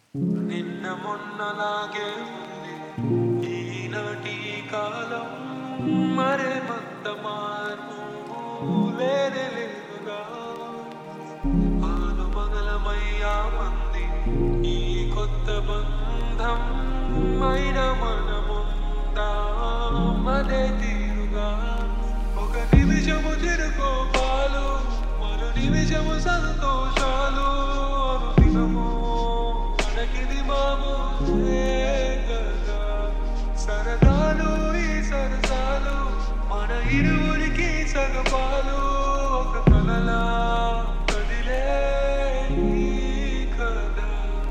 నిన్న మొన్నలాగే ఉంది ఈనాటి కాలం మరే మంత మార్పు లేనే లేదుగా ఆలు మగలమయ్యా మంది ఈ కొత్త బంధం మైన మనముందా మదే తీరుగా ఒక నిమిషము తిరుకోపాలు మరో నిమిషము సంతోషాలు అనుదినము మనకిది మామూలే కదా సరదాలు ఈ సరసాలు మన ఇరువురికి సగపాలు ఒక కలలా కదిలే ఈ కథ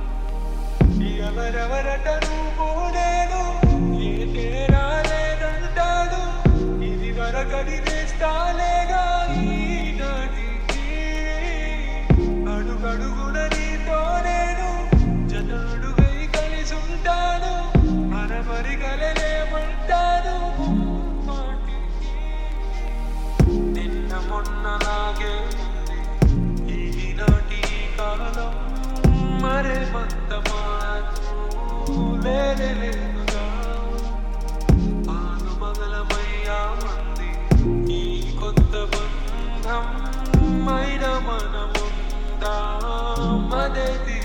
ఎవరెవరట నువ్వు నేను ఏ తేడా లేదంటాడు ఇది వరకడి వేస్తాలేగా ఈనాటికి అడుగడుగున నీతో నేను జనుడుగై కలిసి ఉంటాను మరమరి కలలేమంటాను మాటికి నిన్న మొన్నలాగే ఉంది ఈనాటి కాలం మరే మంత మార్పు లేనే లేదుగా ఆను మగలమయ్యా మంది ఈ కొత్త బంధం మైన మనముందా మదే